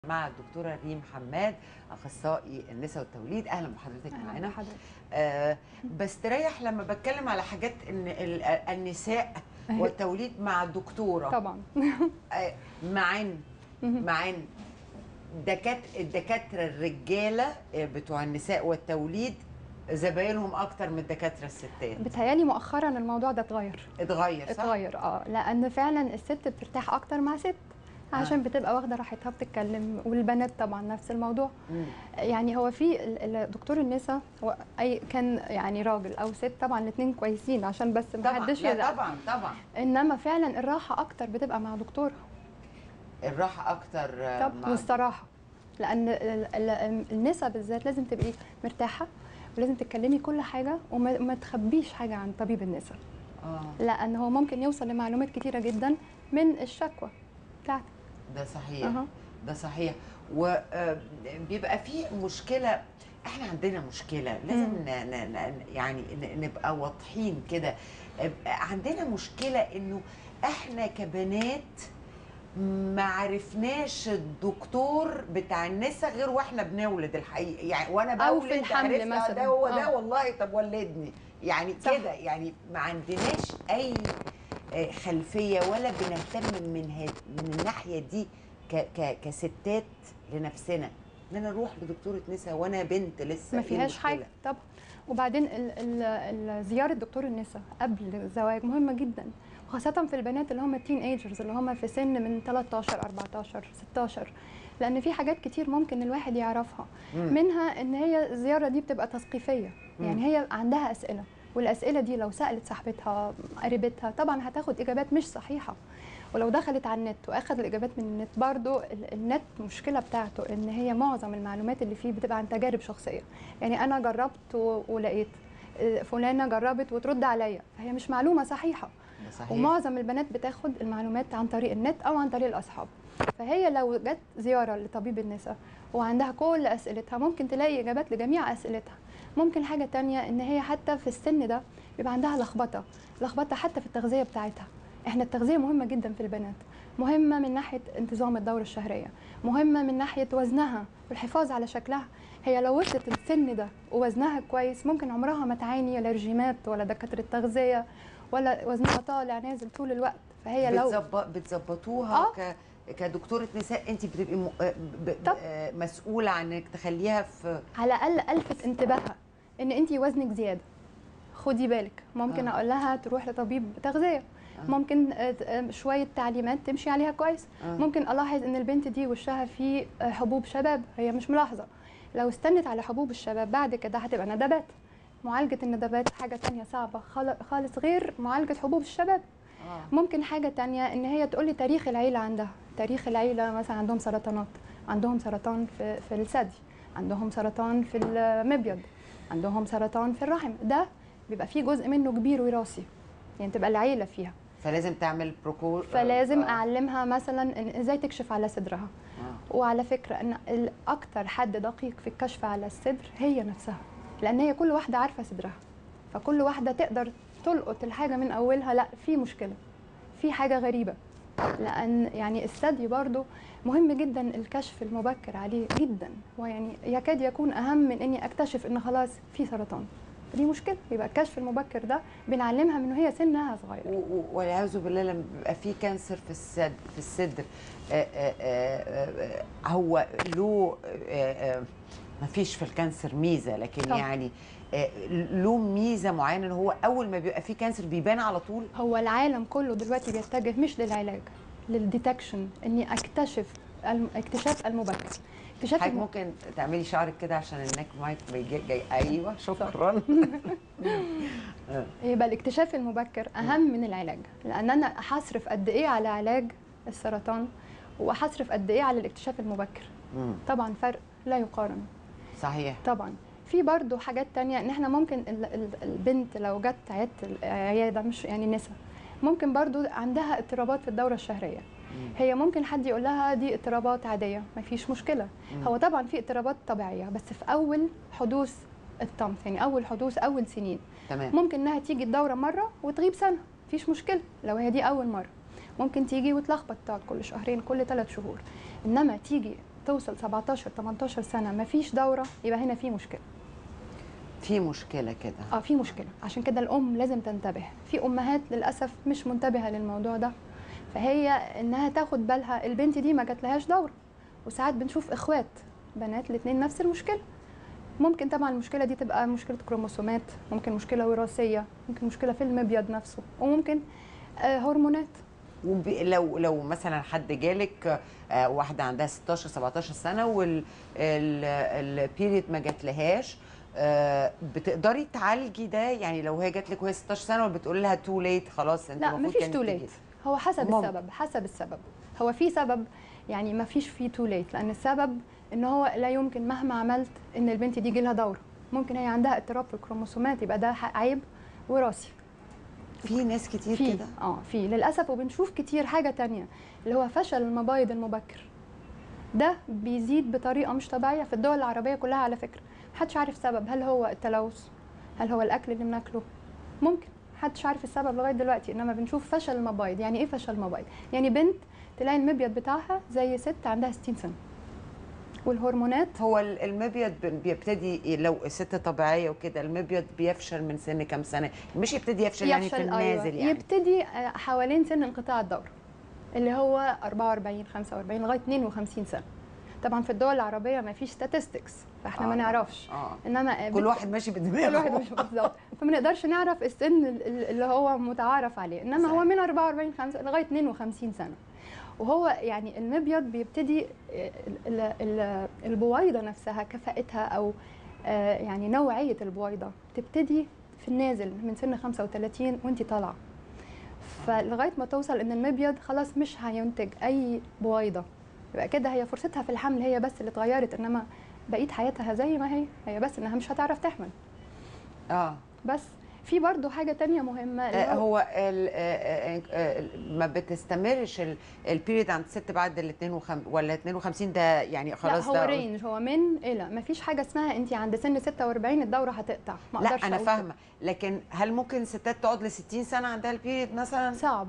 مع الدكتوره ريم حماد اخصائي النساء والتوليد اهلا بحضرتك أهلاً معانا بحضرتك. آه بستريح لما بتكلم على حاجات ان ال- النساء أهي. والتوليد مع الدكتوره طبعا آه معن معن دكات الدكاتره الرجاله آه، بتوع النساء والتوليد زباينهم اكتر من الدكاتره الستات بتهيالي مؤخرا الموضوع ده اتغير اتغير صح اتغير اه لان فعلا الست بترتاح اكتر مع ست عشان بتبقى واخده راحتها بتتكلم والبنات طبعا نفس الموضوع مم. يعني هو في ال- ال- دكتور النساء هو اي كان يعني راجل او ست طبعا الاثنين كويسين عشان بس ما طبعا حدش لا يزعل طبعا طبعا انما فعلا الراحه اكتر بتبقى مع دكتور الراحه اكتر آه، طب مع والصراحه لان ال- ال- النساء بالذات لازم تبقي مرتاحه ولازم تتكلمي كل حاجه وما ما تخبيش حاجه عن طبيب النساء اه لان هو ممكن يوصل لمعلومات كتيره جدا من الشكوى بتاعتك ده صحيح أها. ده صحيح وبيبقى في مشكله احنا عندنا مشكله لازم مم. ن- ن- ن- يعني ن- نبقى واضحين كده يبقى عندنا مشكله انه احنا كبنات ما عرفناش الدكتور بتاع النساء غير واحنا بنولد الحقيقه يعني وانا أو بولد في الحمل عرفت آه مثلاً. ده هو ده آه. والله طب ولدني يعني صح. كده يعني ما عندناش اي آه، خلفيه ولا بنهتم من هاد- من الناحيه دي ك ك كستات لنفسنا ان انا اروح لدكتوره نساء وانا بنت لسه ما إيه فيهاش المشكلة؟ حاجه طبعا وبعدين ال- ال- ال- زياره دكتور النساء قبل الزواج مهمه جدا خاصة في البنات اللي هم التين ايجرز اللي هم في سن من 13 14 16 لان في حاجات كتير ممكن الواحد يعرفها مم. منها ان هي الزياره دي بتبقى تثقيفيه مم. يعني هي عندها اسئله والاسئله دي لو سالت صاحبتها قريبتها طبعا هتاخد اجابات مش صحيحه ولو دخلت على النت واخد الاجابات من النت برضو ال- النت مشكله بتاعته ان هي معظم المعلومات اللي فيه بتبقى عن تجارب شخصيه يعني انا جربت و- ولقيت آه، فلانه جربت وترد عليا فهي مش معلومه صحيحه ده صحيح ومعظم البنات بتاخد المعلومات عن طريق النت او عن طريق الاصحاب فهي لو جت زياره لطبيب النساء وعندها كل اسئلتها ممكن تلاقي اجابات لجميع اسئلتها ممكن حاجه تانية ان هي حتى في السن ده بيبقى عندها لخبطه لخبطه حتى في التغذيه بتاعتها احنا التغذيه مهمه جدا في البنات مهمه من ناحيه انتظام الدوره الشهريه مهمه من ناحيه وزنها والحفاظ على شكلها هي لو وصلت السن ده ووزنها كويس ممكن عمرها ما تعاني لا رجيمات ولا دكاتره تغذيه ولا وزنها طالع نازل طول الوقت فهي لو بتظبط بتظبطوها آه. ك كدكتوره نساء انت بتبقي م... آه، ب... ب... طب. آه، مسؤوله عن انك تخليها في على الاقل الفت انتباهها ان انت وزنك زياده خدي بالك ممكن آه. اقول لها تروح لطبيب تغذيه آه. ممكن آه، آه، شويه تعليمات تمشي عليها كويس آه. ممكن الاحظ ان البنت دي وشها فيه آه، حبوب شباب هي مش ملاحظه لو استنت على حبوب الشباب بعد كده هتبقى ندبات معالجه الندبات حاجه تانية صعبه خال- خالص غير معالجه حبوب الشباب آه. ممكن حاجة تانية إن هي تقولي تاريخ العيلة عندها تاريخ العيلة مثلا عندهم سرطانات عندهم سرطان في, في الثدي عندهم سرطان في المبيض عندهم سرطان في الرحم ده بيبقى فيه جزء منه كبير وراثي يعني تبقى العيلة فيها فلازم تعمل بروكول فلازم آه. أعلمها مثلا إن إزاي تكشف على صدرها آه. وعلى فكرة إن الأكتر حد دقيق في الكشف على الصدر هي نفسها لأن هي كل واحدة عارفة صدرها فكل واحدة تقدر تلقط الحاجة من أولها لا في مشكلة في حاجة غريبة لأن يعني الثدي برضو مهم جدا الكشف المبكر عليه جدا ويعني يكاد يكون أهم من إني أكتشف إن خلاص في سرطان دي مشكلة يبقى الكشف المبكر ده بنعلمها من وهي سنها صغير و- و- والعياذ بالله لما بيبقى في كانسر في الصدر في الصدر آه، آه، آه، آه، هو له ما فيش في الكانسر ميزه لكن طبعا. يعني آه، له ميزه معينه ان هو اول ما بيبقى في كانسر بيبان على طول هو العالم كله دلوقتي بيتجه مش للعلاج للديتكشن اني اكتشف الم... اكتشاف المبكر اكتشاف حضرتك الم... ممكن تعملي شعرك كده عشان النك مايك بيجي جاي ايوه شكرا يبقى الاكتشاف المبكر اهم من العلاج لان انا هصرف قد ايه على علاج السرطان وهصرف قد ايه على الاكتشاف المبكر مم، طبعا فرق لا يقارن صحيح طبعا في برضو حاجات تانية ان احنا ممكن ال- ال- البنت لو جت عيادة العيادة مش يعني نسا ممكن برضو عندها اضطرابات في الدورة الشهرية مم. هي ممكن حد يقول لها دي اضطرابات عادية مفيش مشكلة مم. هو طبعا في اضطرابات طبيعية بس في أول حدوث الطمس يعني أول حدوث أول سنين تمام ممكن إنها تيجي الدورة مرة وتغيب سنة مفيش مشكلة لو هي دي أول مرة ممكن تيجي وتلخبط تقعد كل شهرين كل ثلاث شهور إنما تيجي توصل 17 18 سنه ما فيش دوره يبقى هنا في مشكله في مشكله كده اه في مشكله عشان كده الام لازم تنتبه في امهات للاسف مش منتبهه للموضوع ده فهي انها تاخد بالها البنت دي ما جاتلهاش دوره وساعات بنشوف اخوات بنات الاثنين نفس المشكله ممكن طبعا المشكله دي تبقى مشكله كروموسومات ممكن مشكله وراثيه ممكن مشكله في المبيض نفسه وممكن آه هرمونات وب- لو لو مثلا حد جالك آه، واحده عندها 16 17 سنه والبيريد ما جاتلهاش آه، بتقدري تعالجي ده يعني لو هي جات لك وهي 16 سنه وبتقول لها تو ليت خلاص انت لا المفروض مفيش كانت تو تيجي. ليت هو حسب ممكن. السبب حسب السبب هو في سبب يعني مفيش فيه تو ليت لان السبب ان هو لا يمكن مهما عملت ان البنت دي يجي لها دوره ممكن هي عندها اضطراب في الكروموسومات يبقى ده ح- عيب وراثي في ناس كتير في كده اه في للاسف وبنشوف كتير حاجه تانية اللي هو فشل المبايض المبكر ده بيزيد بطريقه مش طبيعيه في الدول العربيه كلها على فكره محدش عارف سبب هل هو التلوث هل هو الاكل اللي بناكله ممكن محدش عارف السبب لغايه دلوقتي انما بنشوف فشل المبايض يعني ايه فشل المبايض يعني بنت تلاقي المبيض بتاعها زي ست عندها 60 سنه والهرمونات هو ال- المبيض ب- بيبتدي لو ست طبيعيه وكده المبيض بيفشل من سن كام سنه مش يبتدي يفشل, يعني في يفشل النازل أيوة. يعني يبتدي آه، حوالين سن انقطاع الدورة اللي هو 44 45 لغايه 52 سنه طبعا في الدول العربيه ما فيش statistics فاحنا ما آه. نعرفش اه انما كل واحد ماشي بدماغه كل واحد مش بالظبط فما نقدرش نعرف السن ال- ال- اللي هو متعارف عليه انما صحيح. هو من 44 5 لغايه 52 سنه وهو يعني المبيض بيبتدي ال- ال- ال- البويضه نفسها كفاءتها او آه، يعني نوعيه البويضه تبتدي في النازل من سن 35 وانت طالعه فلغايه ما توصل ان المبيض خلاص مش هينتج اي بويضه يبقى كده هي فرصتها في الحمل هي بس اللي اتغيرت انما بقيه حياتها زي ما هي هي بس انها مش هتعرف تحمل اه بس في برضو حاجة تانية مهمة اللي آه، هو هو ال- آه، آه، آه، ما بتستمرش البيريد عند الست بعد ال 52 ولا 52 ده يعني لا خلاص هو ده رينج هو من الى ما فيش حاجة اسمها انت عند سن 46 الدورة هتقطع ما لا اقدرش انا أقول فاهمه لكن هل ممكن ستات تقعد ل 60 سنه عندها البيريد مثلا كده. صعب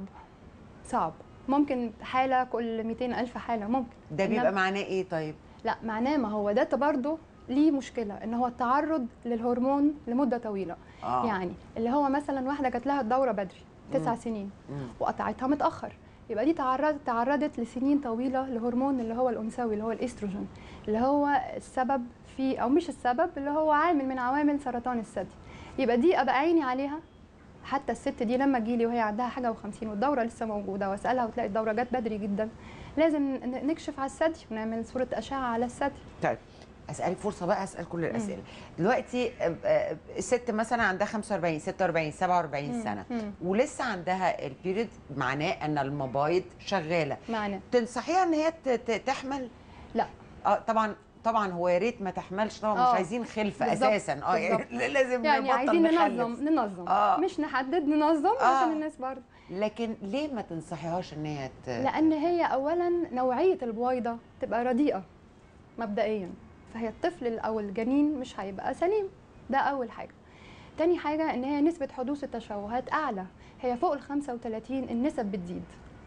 صعب ممكن حالة كل 200 ألف حالة ممكن ده إنما- بيبقى معناه ايه طيب لا معناه ما هو ده برضه ليه مشكلة ان هو التعرض للهرمون لمدة طويلة اه يعني اللي هو مثلا واحدة جات لها الدورة بدري تسع مم. سنين مم. وقطعتها متاخر يبقى دي تعرضت تعرضت لسنين طويله لهرمون اللي هو الانثوي اللي هو الاستروجين اللي هو السبب في او مش السبب اللي هو عامل من عوامل سرطان الثدي يبقى دي ابقى عيني عليها حتى الست دي لما تجيلي وهي عندها حاجه و50 والدوره لسه موجوده واسالها وتلاقي الدوره جت بدري جدا لازم ن- نكشف على الثدي ونعمل صوره اشعه على الثدي طيب اسالك فرصه بقى اسال كل الاسئله دلوقتي آه، آه، الست مثلا عندها 45 46 47 مم. سنه مم. ولسه عندها البيريد معناه ان المبايض شغاله معناه تنصحيها ان هي ت- ت- تحمل لا اه طبعا طبعا هو يا ريت ما تحملش طبعا مش آه، عايزين خلفه بالظبط، اساسا اه يعني لازم يعني نبطل عايزين نخلف. ننظم ننظم آه. مش نحدد ننظم آه. عشان الناس برضه لكن ليه ما تنصحيهاش ان هي ت... لان هي اولا نوعيه البويضه تبقى رديئه مبدئيا فهي الطفل او الجنين مش هيبقى سليم ده اول حاجه تاني حاجه ان هي نسبه حدوث التشوهات اعلى هي فوق ال 35 النسب بتزيد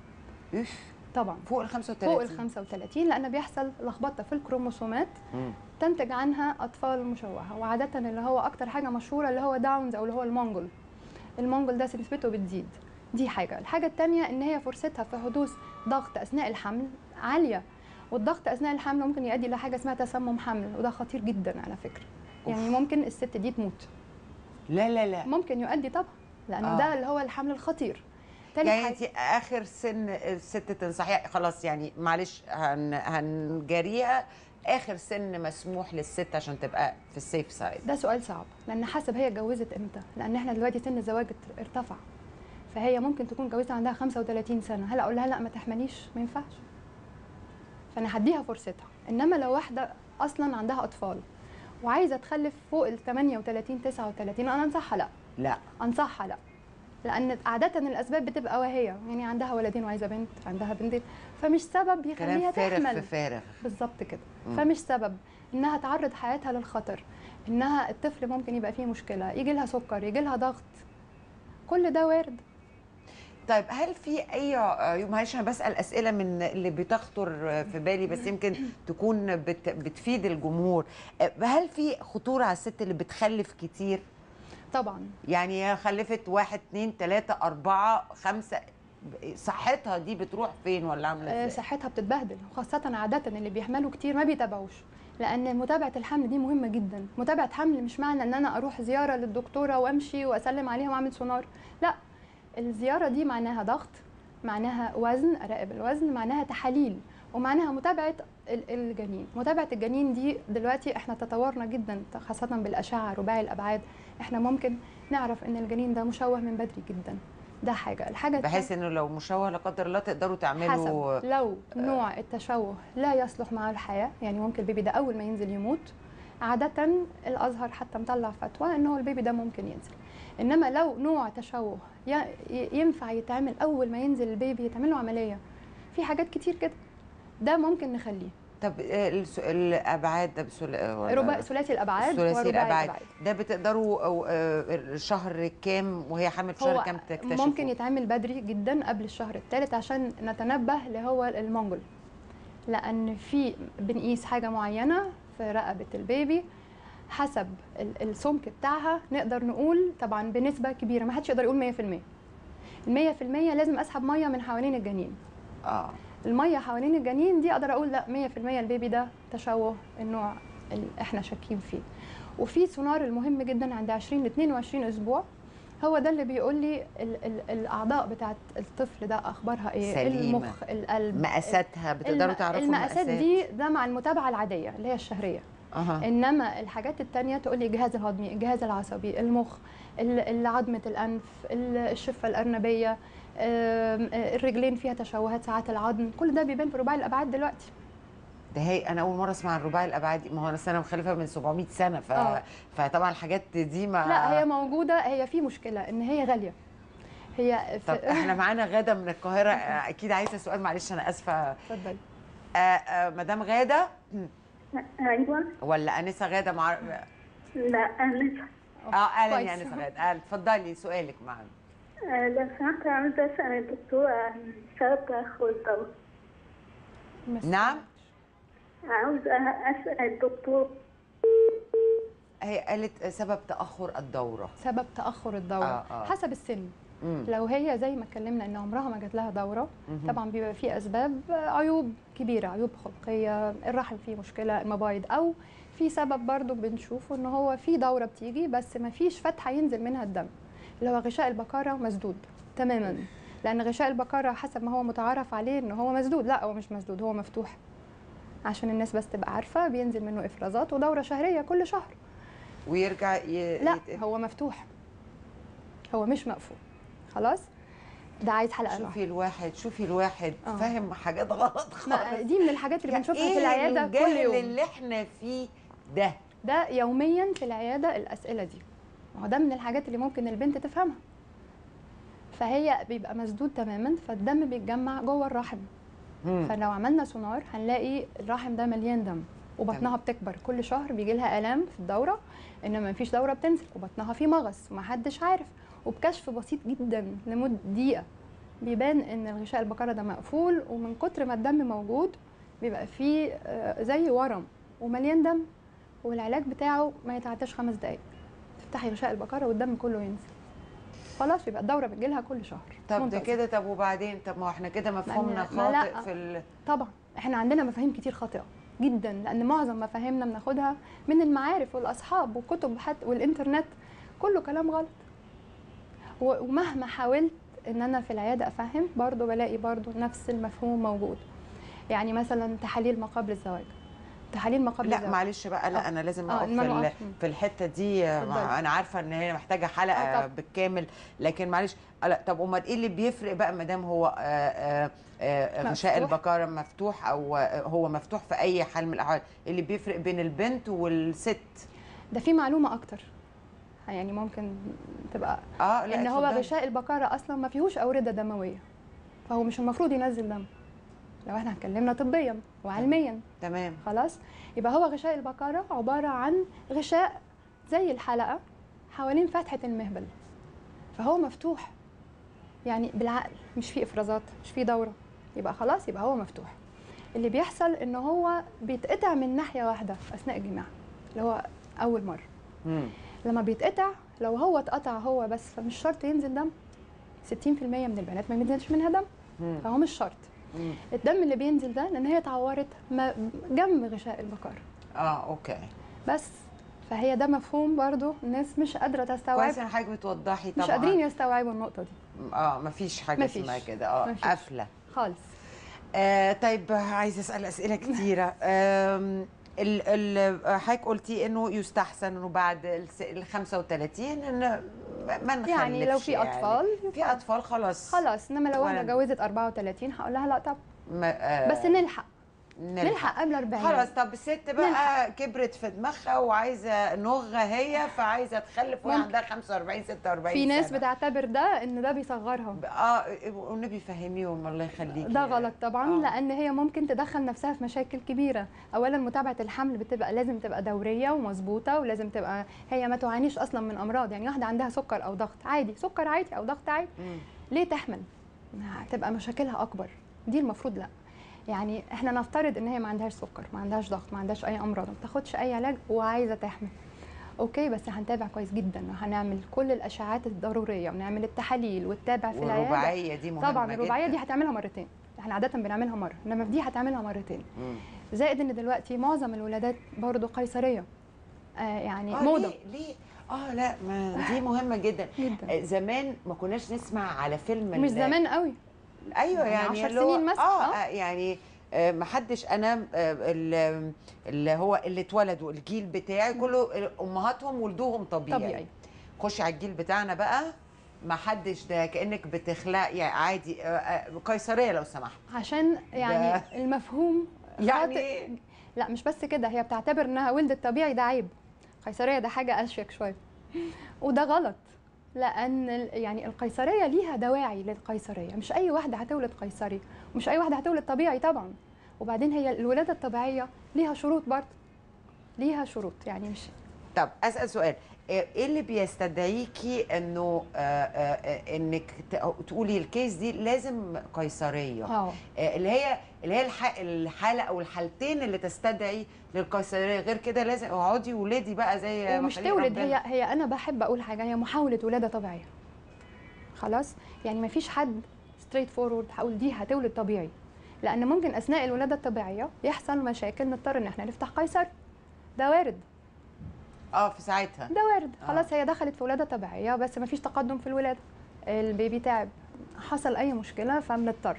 إف، طبعا فوق ال 35 فوق ال 35 لان بيحصل لخبطه في الكروموسومات مم. تنتج عنها اطفال مشوهه وعاده اللي هو اكتر حاجه مشهوره اللي هو داونز او اللي هو المونجول المونجول ده نسبته بتزيد دي حاجه الحاجه الثانيه ان هي فرصتها في حدوث ضغط اثناء الحمل عاليه والضغط اثناء الحمل ممكن يؤدي لحاجه اسمها تسمم حمل وده خطير جدا على فكره يعني أوف. ممكن الست دي تموت لا لا لا ممكن يؤدي طبعا لانه آه. ده اللي هو الحمل الخطير تالت يعني حاجة- انت اخر سن الست تنصحيها خلاص يعني معلش هن هنجاريها اخر سن مسموح للست عشان تبقى في السيف سايد ده سؤال صعب لان حسب هي اتجوزت امتى لان احنا دلوقتي سن الزواج ات- ارتفع فهي ممكن تكون اتجوزت عندها 35 سنه هل اقول لها لا ما تحمليش ما ينفعش فانا هديها فرصتها انما لو واحده اصلا عندها اطفال وعايزه تخلف فوق ال 38 39 انا انصحها لا لا انصحها لا لان عاده الاسباب بتبقى وهيه يعني عندها ولدين وعايزه بنت عندها بنتين فمش سبب يخليها كلام فارغ تحمل في فارغ بالظبط كده مم. فمش سبب انها تعرض حياتها للخطر انها الطفل ممكن يبقى فيه مشكله يجي لها سكر يجي لها ضغط كل ده وارد طيب هل في اي عيوب معلش انا بسال اسئله من اللي بتخطر في بالي بس يمكن تكون بت بتفيد الجمهور هل في خطوره على الست اللي بتخلف كتير طبعا يعني هي خلفت واحد اتنين تلاته اربعه خمسه صحتها دي بتروح فين ولا عامله آه، ازاي؟ صحتها بتتبهدل وخاصة عادة اللي بيحملوا كتير ما بيتابعوش لأن متابعة الحمل دي مهمة جدا متابعة حمل مش معنى إن أنا أروح زيارة للدكتورة وأمشي وأسلم عليها وأعمل سونار لا الزيارة دي معناها ضغط معناها وزن أراقب الوزن معناها تحاليل ومعناها متابعة ال- الجنين متابعة الجنين دي دلوقتي احنا تطورنا جدا خاصة بالأشعة رباعي الأبعاد احنا ممكن نعرف إن الجنين ده مشوه من بدري جدا ده حاجة الحاجة بحيث انه لو مشوه لا قدر الله تقدروا تعملوا حسب لو نوع التشوه لا يصلح مع الحياة يعني ممكن البيبي ده أول ما ينزل يموت عادة الأزهر حتى مطلع فتوى إن هو البيبي ده ممكن ينزل إنما لو نوع تشوه ي- ي- ينفع يتعمل أول ما ينزل البيبي يتعمل له عملية في حاجات كتير كده ده ممكن نخليه طب آه، الس- الابعاد ده بسل... ولا- رباعي ثلاثي الأبعاد ثلاثي ورباعي الابعاد ده بتقدروا أو- آه، شهر كام وهي حامل في شهر هو كام تكتشفوا ممكن يتعمل بدري جدا قبل الشهر الثالث عشان نتنبه اللي هو المونجول لان في بنقيس حاجه معينه في رقبه البيبي حسب ال- السمك بتاعها نقدر نقول طبعا بنسبه كبيره ما حدش يقدر يقول 100% ال 100% لازم اسحب ميه من حوالين الجنين اه الميه حوالين الجنين دي اقدر اقول لا 100% البيبي ده تشوه النوع اللي احنا شاكين فيه وفي سونار المهم جدا عند 20 ل 22 اسبوع هو ده اللي بيقول لي ال ال الاعضاء بتاعت الطفل ده اخبارها ايه سليمة. المخ القلب مقاساتها بتقدروا الم- تعرفوا المقاسات دي ده مع المتابعه العاديه اللي هي الشهريه اها انما الحاجات التانية تقول لي الجهاز الهضمي الجهاز العصبي المخ ال- ال- عظمه الانف ال- الشفه الارنبيه آم، آه، الرجلين فيها تشوهات ساعات العظم كل ده بيبان في رباعي الابعاد دلوقتي ده هي انا اول مره اسمع عن الرباعي الابعاد دي. ما هو انا سنه مخلفه من 700 سنه ف... آه. فطبعا الحاجات دي ما لا هي موجوده هي في مشكله ان هي غاليه هي طب في احنا معانا غاده من القاهره آه، اكيد عايزه سؤال معلش انا اسفه اتفضلي آه، آه، مدام غاده ايوه ولا انسه غاده مع لا انا اه اهلا كويس. يا انسه غاده أهلا. اتفضلي سؤالك معانا آه، لو سمحت عاوزة أسأل الدكتور عن سبب تأخر الدورة مس- نعم عاوزة أسأل الدكتور هي قالت سبب تاخر الدوره سبب تاخر الدوره آه، آه. حسب السن مم. لو هي زي ما اتكلمنا ان عمرها ما جات لها دوره مهم. طبعا بيبقى في اسباب عيوب كبيره عيوب خلقيه الرحم فيه مشكله المبايض او في سبب برضو بنشوفه ان هو في دوره بتيجي بس ما فيش فتحه ينزل منها الدم اللي هو غشاء البكاره مسدود تماما لان غشاء البكاره حسب ما هو متعارف عليه ان هو مسدود لا هو مش مسدود هو مفتوح عشان الناس بس تبقى عارفه بينزل منه افرازات ودوره شهريه كل شهر ويرجع ي... لا يت- هو مفتوح هو مش مقفول خلاص ده عايز حلقه لوحده شوفي الواحد شوفي الواحد آه. فاهم حاجات غلط ما خالص دي من الحاجات اللي يعني بنشوفها إيه في العياده كل الجهل يوم اللي احنا فيه ده ده يوميا في العياده الاسئله دي ما هو ده من الحاجات اللي ممكن البنت تفهمها فهي بيبقى مسدود تماما فالدم بيتجمع جوه الرحم مم. فلو عملنا سونار هنلاقي الرحم ده مليان دم وبطنها بتكبر كل شهر بيجي لها الام في الدوره انما ما فيش دوره بتنزل وبطنها فيه مغص ومحدش عارف وبكشف بسيط جدا لمده دقيقه بيبان ان الغشاء البكاره ده مقفول ومن كتر ما الدم موجود بيبقى فيه آه، زي ورم ومليان دم والعلاج بتاعه ما يتعداش خمس دقايق تفتحي غشاء البكاره والدم كله ينزل خلاص يبقى الدوره بتجيلها كل شهر طب ده منتظم. كده طب وبعدين طب ما هو احنا كده مفهومنا ما لا. خاطئ في ال... طبعا احنا عندنا مفاهيم كتير خاطئه جدا لان معظم مفاهيمنا بناخدها من المعارف والاصحاب والكتب حتى والانترنت كله كلام غلط و- ومهما حاولت ان انا في العياده افهم برضه بلاقي برضه نفس المفهوم موجود يعني مثلا تحاليل ما قبل الزواج تحاليل ما قبل لا الزواج معلش بقى لا آه. انا لازم آه، اقف ما في, ال- نقفش. في الحته دي آه، اتفضلي. انا عارفه ان هي محتاجه حلقه آه، طبعا. بالكامل لكن معلش آه، لا طب امال ايه اللي بيفرق بقى ما دام هو آه، آه، آه، غشاء مفتوح. البكاره مفتوح او آه، هو مفتوح في اي حال من الاحوال اللي بيفرق بين البنت والست ده في معلومه اكتر يعني ممكن تبقى اه لا ان هو اتفضلي. غشاء البكاره اصلا ما فيهوش اورده دمويه فهو مش المفروض ينزل دم لو احنا اتكلمنا طبيا وعلميا تمام خلاص يبقى هو غشاء البكاره عباره عن غشاء زي الحلقه حوالين فتحه المهبل فهو مفتوح يعني بالعقل مش في افرازات مش في دوره يبقى خلاص يبقى هو مفتوح اللي بيحصل ان هو بيتقطع من ناحيه واحده اثناء الجماع اللي هو اول مره مم. لما بيتقطع لو هو اتقطع هو بس فمش شرط ينزل دم 60% من البنات ما بينزلش منها دم مم. فهو مش شرط مم. الدم اللي بينزل ده لان هي اتعورت ما- جنب غشاء البقر اه اوكي بس فهي ده مفهوم برضو الناس مش قادره تستوعب كويس ان حضرتك بتوضحي طبعا مش قادرين يستوعبوا النقطه دي اه مفيش حاجه مفيش. اسمها كده اه مفيش. قافله خالص آه طيب عايزه اسال اسئله كتيره آم، ال ال حضرتك قلتي انه يستحسن انه بعد الس- ال 35 ان ما نخلفش يعني لو في اطفال في اطفال خلاص خلاص انما لو واحده ولا- اتجوزت 34 هقول لها لا طب ما آه بس نلحق نلحق. نلحق قبل 40 خلاص طب الست بقى نلحق. كبرت في دماغها وعايزه نغه هي فعايزه تخلف وهي ممكن. عندها 45 46 في ناس سنة. بتعتبر ده ان ده بيصغرها اه والنبي فهميهم الله يخليكي ده غلط طبعا آه. لان هي ممكن تدخل نفسها في مشاكل كبيره اولا متابعه الحمل بتبقى لازم تبقى دوريه ومظبوطه ولازم تبقى هي ما تعانيش اصلا من امراض يعني واحده عندها سكر او ضغط عادي سكر عادي او ضغط عادي مم. ليه تحمل هتبقى مشاكلها اكبر دي المفروض لا يعني احنا نفترض ان هي ما عندهاش سكر ما عندهاش ضغط ما عندهاش اي امراض ما بتاخدش اي علاج وعايزه تحمل اوكي بس هنتابع كويس جدا وهنعمل كل الاشعاعات الضروريه ونعمل التحاليل والتابع في العياده والرباعيه دي مهمه طبعا الرباعيه جداً. دي هتعملها مرتين احنا عاده بنعملها مره انما في دي هتعملها مرتين مم. زائد ان دلوقتي معظم الولادات برضو قيصريه آه يعني آه موضه ليه ليه اه لا ما دي مهمه جدا جدا آه، زمان ما كناش نسمع على فيلم مش ال- زمان قوي ايوه يعني يعني عشر اللي هو- سنين مثلا، اه آه. آه، يعني آه، ما حدش انا آه، ال- اللي هو اللي اتولدوا الجيل بتاعي كله امهاتهم ولدوهم طبيعي, طبيعي خش على الجيل بتاعنا بقى ما حدش ده كانك بتخلق يعني عادي آه، آه، قيصريه لو سمحت عشان يعني ده- المفهوم يعني خاطئ. لا مش بس كده هي بتعتبر انها ولدت طبيعي ده عيب قيصريه ده حاجه اشيك شويه وده غلط لان ال- يعني القيصريه ليها دواعي للقيصريه مش اي واحده هتولد قيصري ومش اي واحده هتولد طبيعي طبعا وبعدين هي الولاده الطبيعيه ليها شروط برضه ليها شروط يعني مش طب اسال سؤال آه، ايه اللي بيستدعيكي انه آه، آه، آه، انك ت- تقولي الكيس دي لازم قيصريه اه آه، اللي هي اللي هي الح- الحاله او الحالتين اللي تستدعي للقيصريه غير كده لازم اقعدي ولادي بقى زي ما ومش خليق تولد ربنا. هي هي انا بحب اقول حاجه هي محاوله ولاده طبيعيه خلاص يعني ما فيش حد ستريت فورورد هقول دي هتولد طبيعي لان ممكن اثناء الولاده الطبيعيه يحصل مشاكل نضطر ان احنا نفتح قيصر ده وارد اه في ساعتها ده وارد آه. خلاص هي دخلت في ولاده طبيعيه بس ما فيش تقدم في الولاده البيبي تعب حصل اي مشكله فبنضطر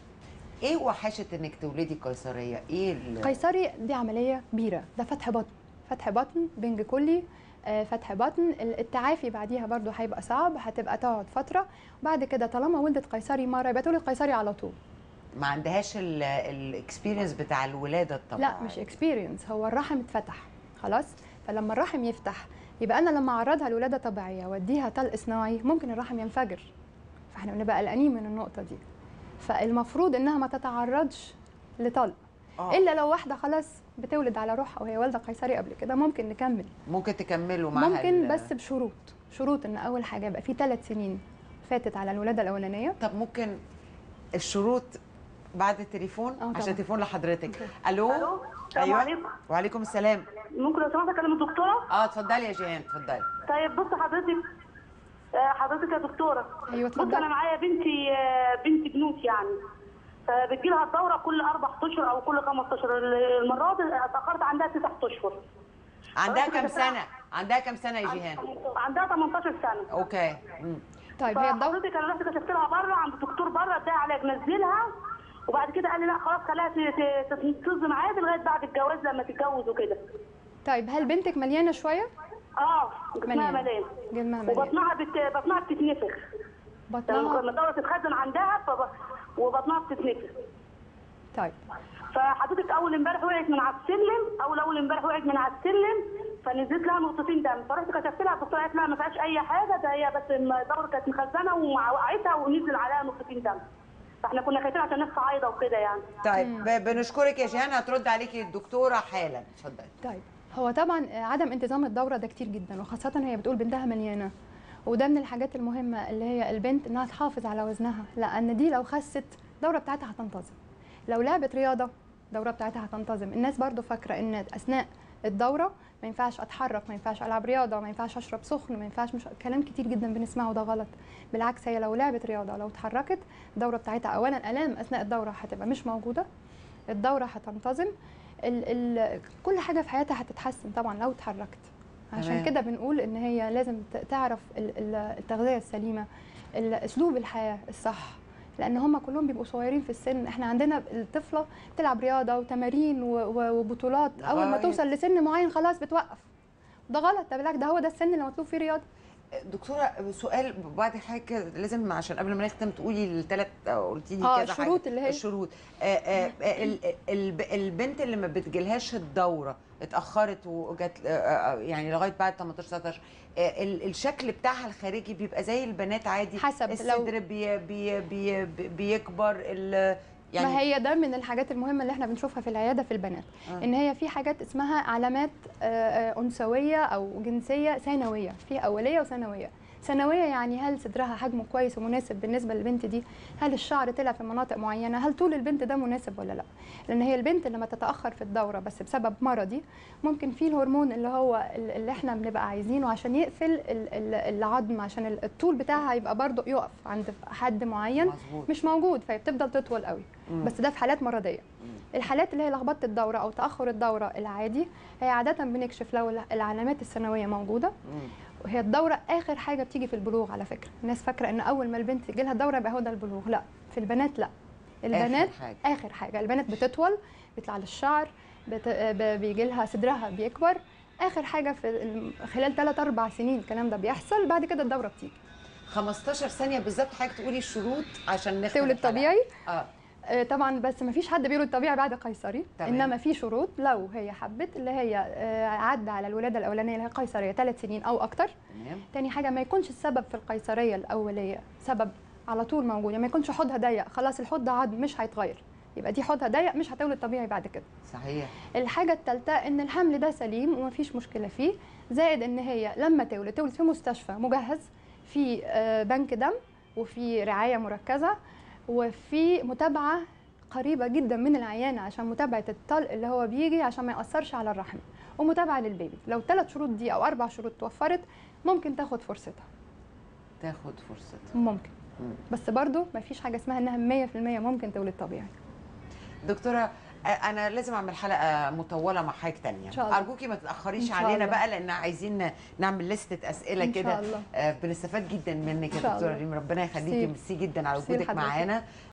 ايه وحشه انك تولدي قيصريه ايه ال- قيصري دي عمليه كبيره ده فتح بطن فتح بطن بنج كلي آه، فتح بطن ال- التعافي بعديها برضو هيبقى صعب هتبقى تقعد فتره وبعد كده طالما ولدت قيصري مره يبقى تولد قيصري على طول ما عندهاش الاكسبيرينس بتاع الولاده الطبيعيه لا مش اكسبيرينس هو الرحم اتفتح خلاص فلما الرحم يفتح يبقى انا لما اعرضها لولاده طبيعيه واديها طلق صناعي ممكن الرحم ينفجر فاحنا بنبقى قلقانين من النقطه دي فالمفروض انها ما تتعرضش لطلق آه. الا لو واحده خلاص بتولد على روحها وهي والده قيصري قبل كده ممكن نكمل ممكن تكملوا معاها ممكن ال- بس بشروط شروط ان اول حاجه يبقى في ثلاث سنين فاتت على الولاده الاولانيه طب ممكن الشروط بعد التليفون آه طبعا. عشان تليفون لحضرتك الو الو السلام عليكم وعليكم السلام ممكن لو سمحت اكلم الدكتوره اه اتفضلي يا جيهان اتفضلي طيب بص حضرتك آه، حضرتك يا دكتوره ايوه بص انا اتفضل معايا بنتي آه، بنت بنوت يعني فبتجي لها الدوره كل اربع اشهر او كل خمس اشهر المره دي اتاخرت عندها تسع اشهر عندها كام كده فعلا. سنه عندها كام سنه يا جيهان عندها 18 سنه اوكي مم. طيب هي الدوره فحضرتك انا رحت كشفت لها بره عند الدكتور بره اداها علاج نزلها وبعد كده قال لي لا خلاص خليها ت- ت- تنتظم عادي لغايه بعد الجواز لما تتجوز وكده طيب هل بنتك مليانه شويه اه جسمها مليانة. مليان جسمها مليان وبطنها بت... بطنها بتتنفخ لما بطنها الدوره تتخزن عندها فب... وبطنها بتتنفخ طيب فحضرتك اول امبارح وقعت من على السلم اول اول امبارح وقعت من على السلم فنزلت لها نقطتين دم فرحت كشفت لها الدكتوره قالت لها ما فيهاش اي حاجه ده هي بس الدوره كانت مخزنه ووقعتها ونزل عليها نقطتين دم فاحنا كنا خايفين عشان نفس عايضه وكده يعني طيب ب- بنشكرك يا جيهان هترد عليكي الدكتوره حالا اتفضلي طيب هو طبعا عدم انتظام الدوره ده كتير جدا وخاصه هي بتقول بنتها مليانه وده من الحاجات المهمه اللي هي البنت انها تحافظ على وزنها لان دي لو خست الدوره بتاعتها هتنتظم لو لعبت رياضه الدوره بتاعتها هتنتظم الناس برضو فاكره ان اثناء الدوره ما ينفعش اتحرك ما ينفعش العب رياضه ما ينفعش اشرب سخن ما ينفعش مش كلام كتير جدا بنسمعه ده غلط بالعكس هي لو لعبت رياضه لو اتحركت الدوره بتاعتها اولا الام اثناء الدوره هتبقى مش موجوده الدوره هتنتظم ال ال كل حاجه في حياتها هتتحسن طبعا لو اتحركت عشان تمام. كده بنقول ان هي لازم ت- تعرف ال- ال- التغذيه السليمه ال- اسلوب الحياه الصح لان هم كلهم بيبقوا صغيرين في السن احنا عندنا الطفله بتلعب رياضه وتمارين و- و- وبطولات اول ما لغاية- توصل لسن معين خلاص بتوقف ده غلط ده بالعكس ده هو ده السن اللي مطلوب فيه رياضه دكتوره سؤال بعد حاجه لازم عشان قبل ما نختم تقولي الثلاث قلتي لي اه كذا حاجه الشروط اللي هي الشروط آه آه آه ال- ال- البنت اللي ما بتجيلهاش الدوره اتاخرت وجت آه، آه، يعني لغايه بعد 18 19 آه، ال- الشكل بتاعها الخارجي بيبقى زي البنات عادي حسب لو الصدر بي بي بي بي بيكبر ال- يعني ما هي ده من الحاجات المهمه اللي احنا بنشوفها في العياده في البنات آه. ان هي في حاجات اسمها علامات آه، آه، انثويه او جنسيه ثانويه في اوليه وثانويه ثانويه يعني هل صدرها حجمه كويس ومناسب بالنسبه للبنت دي هل الشعر طلع في مناطق معينه هل طول البنت ده مناسب ولا لا لان هي البنت لما تتاخر في الدوره بس بسبب مرضي ممكن في الهرمون اللي هو ال- اللي احنا بنبقى عايزينه عشان يقفل ال- ال- العظم عشان ال- الطول بتاعها يبقى برضه يقف عند حد معين مظبوط مش موجود فهي بتفضل تطول قوي مم. بس ده في حالات مرضيه الحالات اللي هي لخبطه الدوره او تاخر الدوره العادي هي عاده بنكشف لو الع- العلامات الثانويه موجوده مم. وهي الدوره اخر حاجه بتيجي في البلوغ على فكره الناس فاكره ان اول ما البنت يجي لها الدوره يبقى هو ده البلوغ لا في البنات لا البنات آخر حاجة. اخر حاجه البنات بتطول بيطلع للشعر بت... ب- بيجي لها صدرها بيكبر اخر حاجه في ال- خلال 3 4 سنين الكلام ده بيحصل بعد كده الدوره بتيجي 15 ثانيه بالظبط حضرتك تقولي الشروط عشان نختم تولد الحلقة. طبيعي اه آه، طبعا بس ما فيش حد بيولد طبيعي بعد قيصري تمام. انما في شروط لو هي حبت اللي هي آه، عدى على الولاده الاولانيه اللي هي قيصريه ثلاث سنين او اكتر تمام تاني حاجه ما يكونش السبب في القيصريه الاوليه سبب على طول موجود يعني ما يكونش حوضها ضيق خلاص الحوض ده عظم مش هيتغير يبقى دي حوضها ضيق مش هتولد طبيعي بعد كده صحيح الحاجه الثالثه ان الحمل ده سليم ومفيش مشكله فيه زائد ان هي لما تولد تولد في مستشفى مجهز في آه، بنك دم وفي رعايه مركزه وفي متابعه قريبه جدا من العيانه عشان متابعه الطلق اللي هو بيجي عشان ما ياثرش على الرحم ومتابعه للبيبي لو ثلاث شروط دي او اربع شروط توفرت ممكن تاخد فرصتها تاخد فرصتها ممكن مم. بس برضو ما فيش حاجه اسمها انها 100% ممكن تولد طبيعي دكتوره آه، انا لازم اعمل حلقه مطوله مع حضرتك تانية إن شاء الله. ارجوكي ما تاخريش إن شاء علينا الله. بقى لان عايزين نعمل لستة اسئله إن كده شاء الله. آه، بنستفاد جدا منك يا إن شاء دكتوره الله. ريم ربنا يخليكي ميرسي. ميرسي جدا على ميرسي وجودك لحضرتك. معانا